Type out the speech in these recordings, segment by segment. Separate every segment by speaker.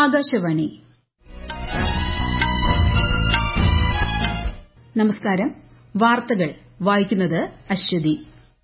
Speaker 1: ആകാശവാണി നമസ്കാരം വാർത്തകൾ വായിക്കുന്നത് അശ്വതി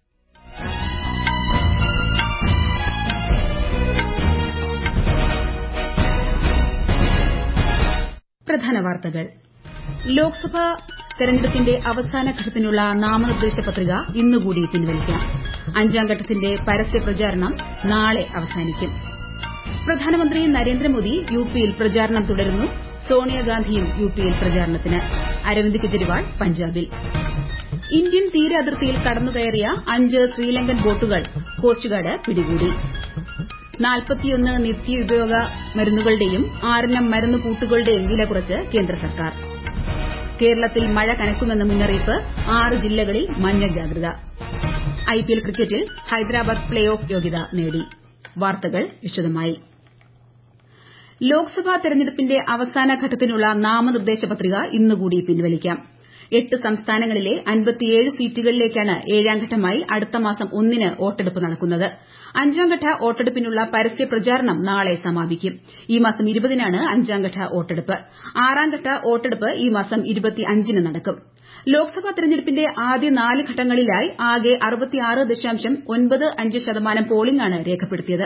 Speaker 1: പ്രധാന വാർത്തകൾ ലോക്സഭാ തെരഞ്ഞെടുപ്പിന്റെ അവസാന ഘട്ടത്തിനുള്ള നാമനിർദ്ദേശ പത്രിക ഇന്നുകൂടി പിൻവലിക്കാം അഞ്ചാം ഘട്ടത്തിന്റെ പരസ്യ പ്രചാരണം നാളെ അവസാനിക്കും പ്രധാനമന്ത്രി നരേന്ദ്രമോദി യുപിയിൽ പ്രചാരണം തുടരുന്നു സോണിയാഗാന്ധിയും യുപിയിൽ പ്രചാരണത്തിന് അരവിന്ദ് കെജ്രിവാൾ പഞ്ചാബിൽ ഇന്ത്യൻ തീര അതിർത്തിയിൽ കടന്നുകയറിയ അഞ്ച് ശ്രീലങ്കൻ ബോട്ടുകൾ കോസ്റ്റ് ഗാർഡ് പിടികൂടി നാൽപ്പത്തിയൊന്ന് നിത്യോപയോഗ മരുന്നുകളുടെയും ആറെണ്ണം മരുന്ന് കൂട്ടുകളുടെയും വില കുറച്ച് കേന്ദ്ര സർക്കാർ കേരളത്തിൽ മഴ കനക്കുമെന്ന മുന്നറിയിപ്പ് ആറ് ജില്ലകളിൽ മഞ്ഞ ജാഗ്രത ഐപിഎൽ ക്രിക്കറ്റിൽ ഹൈദരാബാദ് പ്ലേ ഓഫ് യോഗ്യത നേടി വാർത്തകൾ വിശദമായി ലോക്സഭാ തെരഞ്ഞെടുപ്പിന്റെ അവസാന ഘട്ടത്തിനുള്ള നാമനിർദ്ദേശ പത്രിക ഇന്നുകൂടി പിൻവലിക്കാം എട്ട് സംസ്ഥാനങ്ങളിലെ അൻപത്തിയേഴ് സീറ്റുകളിലേക്കാണ് ഏഴാംഘട്ടമായി അടുത്ത മാസം ഒന്നിന് വോട്ടെടുപ്പ് നടക്കുന്നത് അഞ്ചാംഘട്ട വോട്ടെടുപ്പിനുള്ള പരസ്യ പ്രചാരണം നാളെ സമാപിക്കും ഈ മാസം ഇരുപതിനാണ് അഞ്ചാംഘട്ട വോട്ടെടുപ്പ് ആറാംഘട്ട വോട്ടെടുപ്പ് ഈ മാസം ഇരുപത്തിയഞ്ചിന് നടക്കും ലോക്സഭാ തെരഞ്ഞെടുപ്പിന്റെ ആദ്യ നാല് ഘട്ടങ്ങളിലായി ആകെ ശതമാനം പോളിംഗാണ് രേഖപ്പെടുത്തിയത്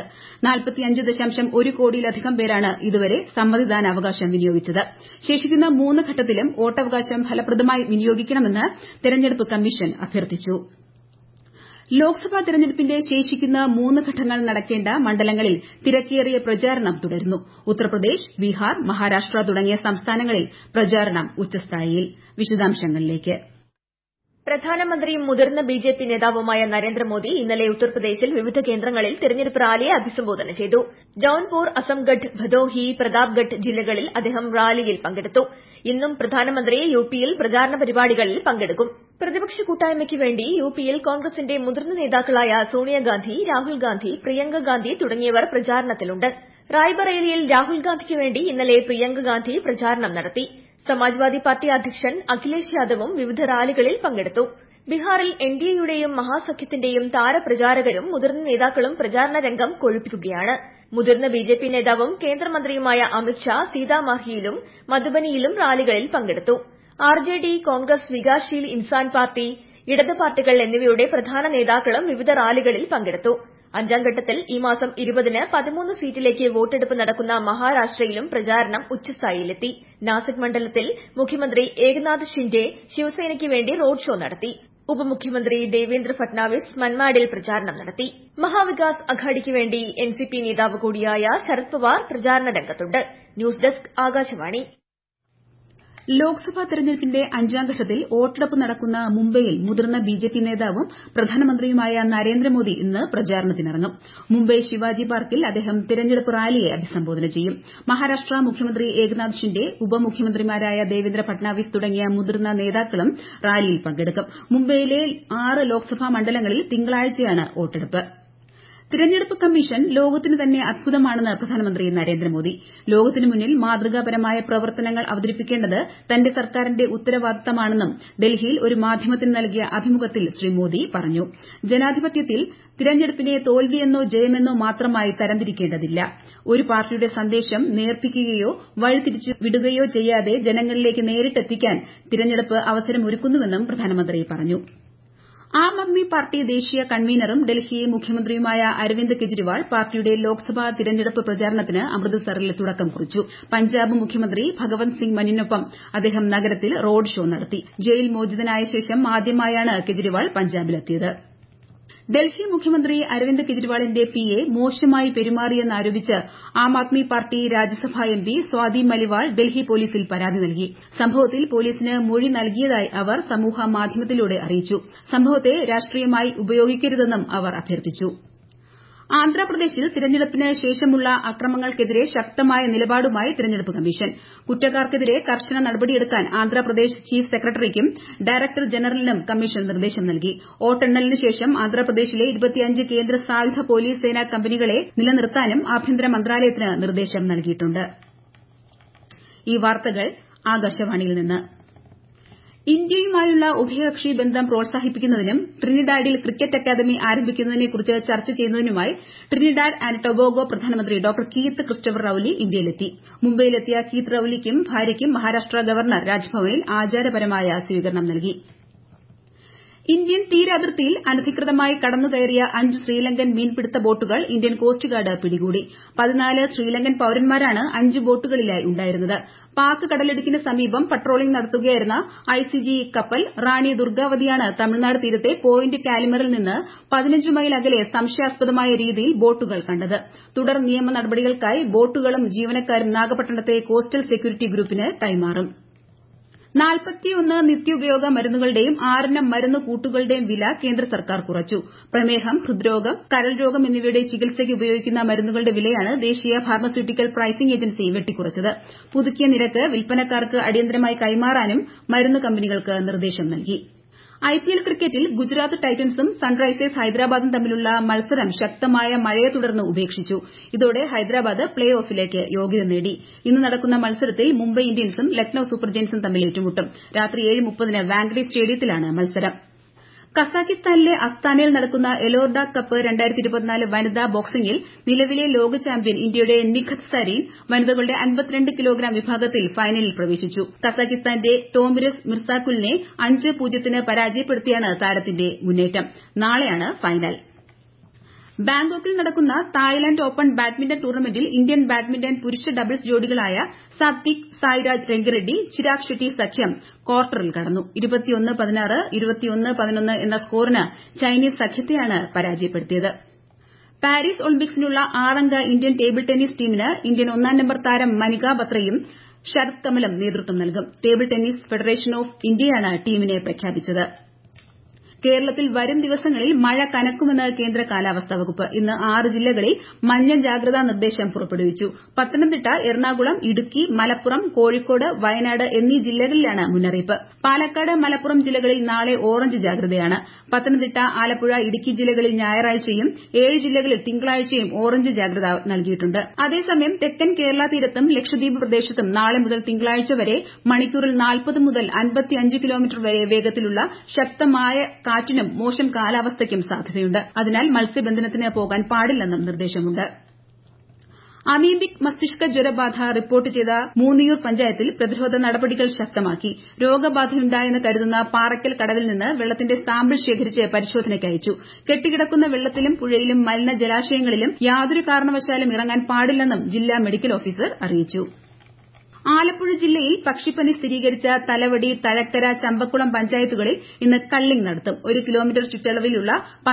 Speaker 1: ഒരു കോടിയിലധികം പേരാണ് ഇതുവരെ സമ്മതിദാനാവകാശം വിനിയോഗിച്ചത് ശേഷിക്കുന്ന മൂന്ന് ഘട്ടത്തിലും വോട്ടവകാശം ഫലപ്രദമായി വിനിയോഗിക്കണമെന്ന് തെരഞ്ഞെടുപ്പ് കമ്മീഷൻ അഭ്യർത്ഥിച്ചു ലോക്സഭാ തെരഞ്ഞെടുപ്പിന്റെ ശേഷിക്കുന്ന മൂന്ന് ഘട്ടങ്ങൾ നടക്കേണ്ട മണ്ഡലങ്ങളിൽ തിരക്കേറിയ പ്രചാരണം തുടരുന്നു ഉത്തർപ്രദേശ് ബീഹാർ മഹാരാഷ്ട്ര തുടങ്ങിയ സംസ്ഥാനങ്ങളിൽ പ്രചാരണം ഉച്ചസ്ഥായിയിൽ വിശദാംശങ്ങളിലേക്ക്
Speaker 2: പ്രധാനമന്ത്രിയും മുതിർന്ന ബിജെപി നേതാവുമായ നരേന്ദ്രമോദി ഇന്നലെ ഉത്തർപ്രദേശിൽ വിവിധ കേന്ദ്രങ്ങളിൽ തെരഞ്ഞെടുപ്പ് റാലിയെ അഭിസംബോധന ചെയ്തു ജൌൻപൂർ അസംഗഡ് ഭദോഹി പ്രതാപ്ഗഡ് ജില്ലകളിൽ അദ്ദേഹം റാലിയിൽ പങ്കെടുത്തു ഇന്നും പ്രധാനമന്ത്രി യുപിയിൽ പ്രചാരണ പരിപാടികളിൽ പങ്കെടുക്കും പ്രതിപക്ഷ കൂട്ടായ്മയ്ക്ക് വേണ്ടി യുപിയിൽ കോൺഗ്രസിന്റെ മുതിർന്ന നേതാക്കളായ സോണിയാഗാന്ധി രാഹുൽ ഗാന്ധി പ്രിയങ്ക ഗാന്ധി തുടങ്ങിയവർ പ്രചാരണത്തിലുണ്ട് റായ്ബറേലിയിൽ രാഹുൽ ഗാന്ധിക്ക് വേണ്ടി ഇന്നലെ പ്രിയങ്ക ഗാന്ധി പ്രചാരണം നടത്തി സമാജ്വാദി പാർട്ടി അധ്യക്ഷൻ അഖിലേഷ് യാദവും വിവിധ റാലികളിൽ പങ്കെടുത്തു ബീഹാറിൽ എൻഡിഎയുടെയും മഹാസഖ്യത്തിന്റെയും താരപ്രചാരകരും മുതിർന്ന നേതാക്കളും പ്രചാരണ രംഗം കൊഴുപ്പിക്കുകയാണ് മുതിർന്ന ബിജെപി നേതാവും കേന്ദ്രമന്ത്രിയുമായ അമിത്ഷാ സീതാമാർഹിയിലും മധുബനിയിലും റാലികളിൽ പങ്കെടുത്തു ആർജെഡി കോൺഗ്രസ് വികാസ്ശീൽ ഇൻസാൻ പാർട്ടി ഇടത് പാർട്ടികൾ എന്നിവയുടെ പ്രധാന നേതാക്കളും വിവിധ റാലികളിൽ പങ്കെടുത്തു അഞ്ചാം ഘട്ടത്തിൽ ഈ മാസം ഇരുപതിന് പതിമൂന്ന് സീറ്റിലേക്ക് വോട്ടെടുപ്പ് നടക്കുന്ന മഹാരാഷ്ട്രയിലും പ്രചാരണം ഉച്ചസ്ഥായിയിലെത്തി നാസിക് മണ്ഡലത്തിൽ മുഖ്യമന്ത്രി ഏകനാഥ് ഷിൻഡെ ശിവസേനയ്ക്ക് വേണ്ടി റോഡ് ഷോ നടത്തി ഉപമുഖ്യമന്ത്രി ദേവേന്ദ്ര ഫട്നാവിസ് മൻമാഡിൽ പ്രചാരണം നടത്തി മഹാവികാസ് അഘാഡിക്ക് വേണ്ടി എൻസിപി നേതാവ് കൂടിയായ ശരത് പവാർ പ്രചാരണ രംഗത്തുണ്ട് ന്യൂസ് ഡെസ്ക് ആകാശവാണി
Speaker 1: ലോക്സഭാ തെരഞ്ഞെടുപ്പിന്റെ അഞ്ചാം ഘട്ടത്തിൽ വോട്ടെടുപ്പ് നടക്കുന്ന മുംബൈയിൽ മുതിർന്ന ബിജെപി നേതാവും പ്രധാനമന്ത്രിയുമായ നരേന്ദ്രമോദി ഇന്ന് പ്രചാരണത്തിനിറങ്ങും മുംബൈ ശിവാജി പാർക്കിൽ അദ്ദേഹം തെരഞ്ഞെടുപ്പ് റാലിയെ അഭിസംബോധന ചെയ്യും മഹാരാഷ്ട്ര മുഖ്യമന്ത്രി ഏകനാഥ് ഷിൻഡെ ഉപമുഖ്യമന്ത്രിമാരായ ദേവേന്ദ്ര ഫട്നാവിസ് തുടങ്ങിയ മുതിർന്ന നേതാക്കളും റാലിയിൽ പങ്കെടുക്കും മുംബൈയിലെ ആറ് ലോക്സഭാ മണ്ഡലങ്ങളിൽ തിങ്കളാഴ്ചയാണ് വോട്ടെടുപ്പ് തിരഞ്ഞെടുപ്പ് കമ്മീഷൻ ലോകത്തിന് തന്നെ അത്ഭുതമാണെന്ന് പ്രധാനമന്ത്രി നരേന്ദ്രമോദി ലോകത്തിനു മുന്നിൽ മാതൃകാപരമായ പ്രവർത്തനങ്ങൾ അവതരിപ്പിക്കേണ്ടത് തന്റെ സർക്കാരിന്റെ ഉത്തരവാദിത്തമാണെന്നും ഡൽഹിയിൽ ഒരു മാധ്യമത്തിന് നൽകിയ അഭിമുഖത്തിൽ ശ്രീ മോദി പറഞ്ഞു ജനാധിപത്യത്തിൽ തിരഞ്ഞെടുപ്പിനെ തോൽവിയെന്നോ ജയമെന്നോ മാത്രമായി തരംതിരിക്കേണ്ടതില്ല ഒരു പാർട്ടിയുടെ സന്ദേശം നേർപ്പിക്കുകയോ വഴിതിരിച്ചു വിടുകയോ ചെയ്യാതെ ജനങ്ങളിലേക്ക് നേരിട്ടെത്തിക്കാൻ തിരഞ്ഞെടുപ്പ് അവസരമൊരുക്കുന്നുവെന്നും പ്രധാനമന്ത്രി പറഞ്ഞു ആം ആദ്മി പാർട്ടി ദേശീയ കൺവീനറും ഡൽഹി മുഖ്യമന്ത്രിയുമായ അരവിന്ദ് കെജ്രിവാൾ പാർട്ടിയുടെ ലോക്സഭാ തിരഞ്ഞെടുപ്പ് പ്രചാരണത്തിന് അമൃത്സറിൽ തുടക്കം കുറിച്ചു പഞ്ചാബ് മുഖ്യമന്ത്രി ഭഗവന്ത് സിംഗ് മനിനൊപ്പം അദ്ദേഹം നഗരത്തിൽ റോഡ് ഷോ നടത്തി ജയിൽ മോചിതനായ ശേഷം ആദ്യമായാണ് കെജ്രിവാൾ പഞ്ചാബിലെത്തിയത് ഡൽഹി മുഖ്യമന്ത്രി അരവിന്ദ് കെജ്രിവാളിന്റെ പിഎ മോശമായി പെരുമാറിയെന്നാരോപിച്ച് ആം ആദ്മി പാർട്ടി രാജ്യസഭാ എംപി സ്വാതി മലിവാൾ ഡൽഹി പോലീസിൽ പരാതി നൽകി സംഭവത്തിൽ പോലീസിന് മൊഴി നൽകിയതായി അവർ സമൂഹമാധ്യമത്തിലൂടെ അറിയിച്ചു സംഭവത്തെ രാഷ്ട്രീയമായി ഉപയോഗിക്കരുതെന്നും അവർ അഭ്യർത്ഥിച്ചു ആന്ധ്രാപ്രദേശിൽ തിരഞ്ഞെടുപ്പിന് ശേഷമുള്ള അക്രമങ്ങൾക്കെതിരെ ശക്തമായ നിലപാടുമായി തിരഞ്ഞെടുപ്പ് കമ്മീഷൻ കുറ്റക്കാർക്കെതിരെ കർശന നടപടിയെടുക്കാൻ ആന്ധ്രാപ്രദേശ് ചീഫ് സെക്രട്ടറിക്കും ഡയറക്ടർ ജനറലിനും കമ്മീഷൻ നിർദ്ദേശം നൽകി വോട്ടെണ്ണലിന് ശേഷം ആന്ധ്രാപ്രദേശിലെ കേന്ദ്ര സായുധ പോലീസ് സേനാ കമ്പനികളെ നിലനിർത്താനും ആഭ്യന്തര മന്ത്രാലയത്തിന് നിർദ്ദേശം നൽകിയിട്ടുണ്ട് ഇന്ത്യയുമായുള്ള ഉഭയകക്ഷി ബന്ധം പ്രോത്സാഹിപ്പിക്കുന്നതിനും ട്രിനിഡാഡിൽ ക്രിക്കറ്റ് അക്കാദമി ആരംഭിക്കുന്നതിനെക്കുറിച്ച് ചർച്ച ചെയ്യുന്നതിനുമായി ട്രിനിഡാഡ് ആന്റ് ടൊബാഗോ പ്രധാനമന്ത്രി ഡോക്ടർ കീത്ത് ക്രിസ്റ്റഫർ റൌലി ഇന്ത്യയിലെത്തി മുംബൈയിലെത്തിയ കീത്ത് റൌലിക്കും ഭാര്യയ്ക്കും മഹാരാഷ്ട്ര ഗവർണർ രാജ്ഭവനിൽ ആചാരപരമായ സ്വീകരണം നൽകി ഇന്ത്യൻ തീരാതിർത്തിയിൽ അനധികൃതമായി കടന്നുകയറിയ അഞ്ച് ശ്രീലങ്കൻ മീൻപിടുത്ത ബോട്ടുകൾ ഇന്ത്യൻ കോസ്റ്റ് ഗാർഡ് പിടികൂടി പതിനാല് ശ്രീലങ്കൻ പൌരന്മാരാണ് അഞ്ച് ബോട്ടുകളിലായി ഉണ്ടായിരുന്നത് പാക് കടലിടുക്കിന് സമീപം പട്രോളിംഗ് നടത്തുകയായിരുന്ന ഐസിജി കപ്പൽ റാണി ദുർഗാവതിയാണ് തമിഴ്നാട് തീരത്തെ പോയിന്റ് കാലിമറിൽ നിന്ന് പതിനഞ്ച് മൈൽ അകലെ സംശയാസ്പദമായ രീതിയിൽ ബോട്ടുകൾ കണ്ടത് തുടർ നിയമ നടപടികൾക്കായി ബോട്ടുകളും ജീവനക്കാരും നാഗപട്ടണത്തെ കോസ്റ്റൽ സെക്യൂരിറ്റി ഗ്രൂപ്പിന് കൈമാറും നാൽപ്പത്തിയൊന്ന് നിത്യോപയോഗ മരുന്നുകളുടെയും ആറെണ്ണം മരുന്ന് കൂട്ടുകളുടെയും വില കേന്ദ്ര സർക്കാർ കുറച്ചു പ്രമേഹം ഹൃദ്രോഗം കരൾ രോഗം എന്നിവയുടെ ചികിത്സയ്ക്ക് ഉപയോഗിക്കുന്ന മരുന്നുകളുടെ വിലയാണ് ദേശീയ ഫാർമസ്യൂട്ടിക്കൽ പ്രൈസിംഗ് ഏജൻസി വെട്ടിക്കുറച്ചത് പുതുക്കിയ നിരക്ക് വിൽപ്പനക്കാർക്ക് അടിയന്തരമായി കൈമാറാനും മരുന്ന് കമ്പനികൾക്ക് നിർദ്ദേശം നൽകി ഐപിഎൽ ക്രിക്കറ്റിൽ ഗുജറാത്ത് ടൈറ്റൻസും സൺറൈസേഴ്സ് ഹൈദരാബാദും തമ്മിലുള്ള മത്സരം ശക്തമായ മഴയെ തുടർന്ന് ഉപേക്ഷിച്ചു ഇതോടെ ഹൈദരാബാദ് പ്ലേ ഓഫിലേക്ക് യോഗ്യത നേടി ഇന്ന് നടക്കുന്ന മത്സരത്തിൽ മുംബൈ ഇന്ത്യൻസും ലക്നൌ സൂപ്പർ ജയൻസും തമ്മിൽ ഏറ്റുമുട്ടും രാത്രി ഏഴ് മുപ്പതിന് വാങ്കഡെ സ്റ്റേഡിയത്തിലാണ് മത്സരം കസാഖിസ്ഥാനിലെ അസ്താനയിൽ നടക്കുന്ന എലോർഡ കപ്പ് വനിതാ ബോക്സിംഗിൽ നിലവിലെ ലോക ചാമ്പ്യൻ ഇന്ത്യയുടെ നിഖത് സരീൻ വനിതകളുടെ അൻപത്തിരണ്ട് കിലോഗ്രാം വിഭാഗത്തിൽ ഫൈനലിൽ പ്രവേശിച്ചു കസാഖിസ്ഥാന്റെ ടോമിരസ് മിർസാക്കുലിനെ അഞ്ച് പൂജ്യത്തിന് പരാജയപ്പെടുത്തിയാണ് താരത്തിന്റെ മുന്നേറ്റം നാളെയാണ് ഫൈനൽ ബാങ്കോക്കിൽ നടക്കുന്ന തായ്ലാന്റ് ഓപ്പൺ ബാഡ്മിന്റൺ ടൂർണമെന്റിൽ ഇന്ത്യൻ ബാഡ്മിന്റൺ പുരുഷ ഡബിൾസ് ജോഡികളായ സാത്വിക് സായ്രാജ് രംഗിറെഡ്ഡി ചിരാഗ് ഷെട്ടി സഖ്യം ക്വാർട്ടറിൽ കടന്നു എന്ന സ്കോറിന് ചൈനീസ് സഖ്യത്തെയാണ് പരാജയപ്പെടുത്തിയത് പാരീസ് ഒളിമ്പിക്സിനുള്ള ആറംഗ ഇന്ത്യൻ ടേബിൾ ടെന്നീസ് ടീമിന് ഇന്ത്യൻ ഒന്നാം നമ്പർ താരം മനിക ബത്രയും ശരത് കമലും നേതൃത്വം നൽകും ടേബിൾ ടെന്നീസ് ഫെഡറേഷൻ ഓഫ് ഇന്ത്യയാണ് ടീമിനെ പ്രഖ്യാപിച്ചത് കേരളത്തിൽ വരും ദിവസങ്ങളിൽ മഴ കനക്കുമെന്ന് കേന്ദ്ര കാലാവസ്ഥാ വകുപ്പ് ഇന്ന് ആറ് ജില്ലകളിൽ മഞ്ഞ ജാഗ്രതാ നിർദ്ദേശം പുറപ്പെടുവിച്ചു പത്തനംതിട്ട എറണാകുളം ഇടുക്കി മലപ്പുറം കോഴിക്കോട് വയനാട് എന്നീ ജില്ലകളിലാണ് മുന്നറിയിപ്പ് പാലക്കാട് മലപ്പുറം ജില്ലകളിൽ നാളെ ഓറഞ്ച് ജാഗ്രതയാണ് പത്തനംതിട്ട ആലപ്പുഴ ഇടുക്കി ജില്ലകളിൽ ഞായറാഴ്ചയും ഏഴ് ജില്ലകളിൽ തിങ്കളാഴ്ചയും ഓറഞ്ച് ജാഗ്രത നൽകിയിട്ടുണ്ട് അതേസമയം തെക്കൻ കേരള തീരത്തും ലക്ഷദ്വീപ് പ്രദേശത്തും നാളെ മുതൽ തിങ്കളാഴ്ച വരെ മണിക്കൂറിൽ നാൽപ്പത് മുതൽ അൻപത്തിയഞ്ച് കിലോമീറ്റർ വരെ വേഗത്തിലുള്ള ശക്തമായ കാറ്റിനും മോശം കാലാവസ്ഥയ്ക്കും സാധ്യതയുണ്ട് അതിനാൽ മത്സ്യബന്ധനത്തിന് പോകാൻ പാടില്ലെന്നും നിർദ്ദേശമുണ്ട് അമീബിക് മസ്തിഷ്ക ജ്വരബാധ റിപ്പോർട്ട് ചെയ്ത മൂന്നിയൂർ പഞ്ചായത്തിൽ പ്രതിരോധ നടപടികൾ ശക്തമാക്കി രോഗബാധയുണ്ടായെന്ന് കരുതുന്ന പാറയ്ക്കൽ കടവിൽ നിന്ന് വെള്ളത്തിന്റെ സാമ്പിൾ ശേഖരിച്ച് പരിശോധനയ്ക്ക് അയച്ചു കെട്ടിക്കിടക്കുന്ന വെള്ളത്തിലും പുഴയിലും മലിന ജലാശയങ്ങളിലും യാതൊരു കാരണവശാലും ഇറങ്ങാൻ പാടില്ലെന്നും ജില്ലാ മെഡിക്കൽ ഓഫീസർ അറിയിച്ചു ആലപ്പുഴ ജില്ലയിൽ പക്ഷിപ്പനി സ്ഥിരീകരിച്ച തലവടി തഴക്കര ചമ്പക്കുളം പഞ്ചായത്തുകളിൽ ഇന്ന് കള്ളിംഗ് നടത്തും ഒരു കിലോമീറ്റർ ചുറ്റളവിലുള്ള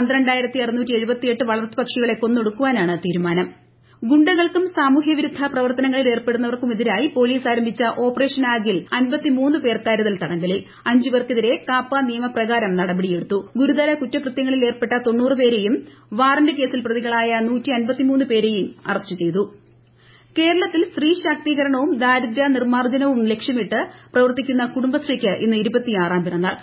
Speaker 1: വളർത്തുപക്ഷികളെ കൊന്നൊടുക്കുവാനാണ് തീരുമാനം ഗുണ്ടകൾക്കും സാമൂഹ്യവിരുദ്ധ പ്രവർത്തനങ്ങളിൽ ഏർപ്പെടുന്നവർക്കുമെതിരായി പോലീസ് ആരംഭിച്ച ഓപ്പറേഷൻ ആഗിൽ അൻപത്തിമൂന്ന് പേർ കരുതൽ തടങ്കലിൽ അഞ്ചു പേർക്കെതിരെ കാപ്പ നിയമപ്രകാരം നടപടിയെടുത്തു ഗുരുതര കുറ്റകൃത്യങ്ങളിൽ ഏർപ്പെട്ട തൊണ്ണൂറ് പേരെയും വാറന്റ് കേസിൽ പ്രതികളായ പേരെയും അറസ്റ്റ് ചെയ്തു കേരളത്തിൽ സ്ത്രീ ശാക്തീകരണവും ദാരിദ്ര്യ നിർമ്മാർജ്ജനവും ലക്ഷ്യമിട്ട് പ്രവർത്തിക്കുന്ന കുടുംബശ്രീക്ക് ഇന്ന് ഇരുപത്തിയാറാം പിറന്നാൾ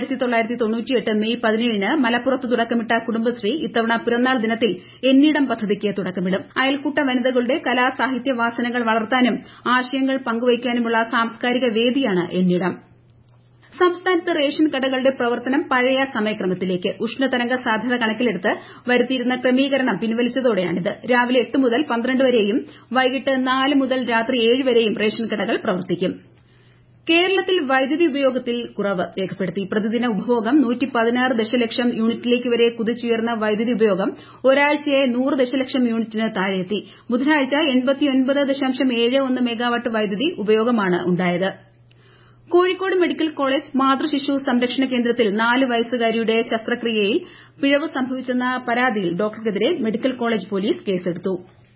Speaker 1: മെയ് പതിനേഴിന് മലപ്പുറത്ത് തുടക്കമിട്ട കുടുംബശ്രീ ഇത്തവണ പിറന്നാൾ ദിനത്തിൽ എന്നിടം പദ്ധതിക്ക് തുടക്കമിടും അയൽക്കൂട്ട വനിതകളുടെ കലാ സാഹിത്യ വാസനകൾ വളർത്താനും ആശയങ്ങൾ പങ്കുവയ്ക്കാനുമുള്ള സാംസ്കാരിക വേദിയാണ് എന്നിടം സംസ്ഥാനത്ത് റേഷൻ കടകളുടെ പ്രവർത്തനം പഴയ സമയക്രമത്തിലേക്ക് ഉഷ്ണതരംഗ സാധ്യത കണക്കിലെടുത്ത് വരുത്തിയിരുന്ന ക്രമീകരണം പിൻവലിച്ചതോടെയാണിത് രാവിലെ എട്ട് മുതൽ പന്ത്രണ്ട് വരെയും വൈകിട്ട് നാല് മുതൽ രാത്രി ഏഴ് വരെയും റേഷൻ കടകൾ പ്രവർത്തിക്കും കേരളത്തിൽ വൈദ്യുതി ഉപയോഗത്തിൽ കുറവ് രേഖപ്പെടുത്തി പ്രതിദിന ഉപഭോഗം ദശലക്ഷം യൂണിറ്റിലേക്ക് വരെ കുതിച്ചുയർന്ന വൈദ്യുതി ഉപയോഗം ഒരാഴ്ചയായി നൂറ് ദശലക്ഷം യൂണിറ്റിന് താഴെയെത്തി ബുധനാഴ്ച മെഗാവാട്ട് വൈദ്യുതി ഉപയോഗമാണ് ഉണ്ടായത് കോഴിക്കോട് മെഡിക്കൽ കോളേജ് മാതൃശിശു സംരക്ഷണ കേന്ദ്രത്തിൽ നാല് വയസ്സുകാരിയുടെ ശസ്ത്രക്രിയയിൽ പിഴവ് സംഭവിച്ചെന്ന പരാതിയിൽ ഡോക്ടർക്കെതിരെ മെഡിക്കൽ കോളേജ് പോലീസ് കേസെടുത്തു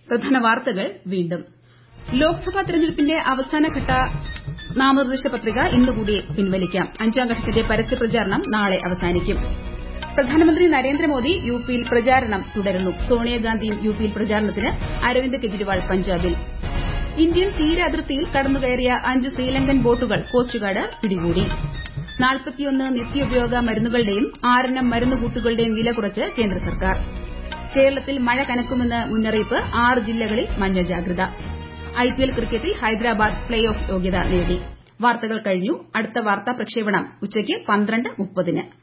Speaker 1: ലോക്സഭാ തെരഞ്ഞെടുപ്പിന്റെ അവസാനഘട്ട നാമനിർദ്ദേശ പത്രിക ഇന്നുകൂടി പിൻവലിക്കാം അഞ്ചാം ഘട്ടത്തിന്റെ പരസ്യപ്രചാരണം നാളെ അവസാനിക്കും പ്രധാനമന്ത്രി നരേന്ദ്രമോദി യുപിയിൽ പ്രചാരണം തുടരുന്നു സോണിയാഗാന്ധിയും യുപിയിൽ പ്രചാരണത്തിന് അരവിന്ദ് കെജ്രിവാൾ പഞ്ചാബിൽ ഇന്ത്യൻ തീരാതിർത്തിയിൽ കടന്നുകയറിയ അഞ്ച് ശ്രീലങ്കൻ ബോട്ടുകൾ കോസ്റ്റ് ഗാർഡ് പിടികൂടി നാൽപ്പത്തിയൊന്ന് നിത്യോപയോഗ മരുന്നുകളുടെയും ആറെണ്ണം മരുന്നുകൂട്ടുകളുടെയും വില കുറച്ച് കേന്ദ്ര സർക്കാർ കേരളത്തിൽ മഴ കനക്കുമെന്ന് മുന്നറിയിപ്പ് ആറ് ജില്ലകളിൽ മഞ്ഞ ജാഗ്രത ഐപിഎൽ ക്രിക്കറ്റിൽ ഹൈദരാബാദ് പ്ലേ ഓഫ് യോഗ്യത നേടി വാർത്തകൾ കഴിഞ്ഞു അടുത്ത വാർത്താ പ്രക്ഷേപണം ഉച്ചയ്ക്ക് പന്ത്രണ്ട് മുപ്പതിന്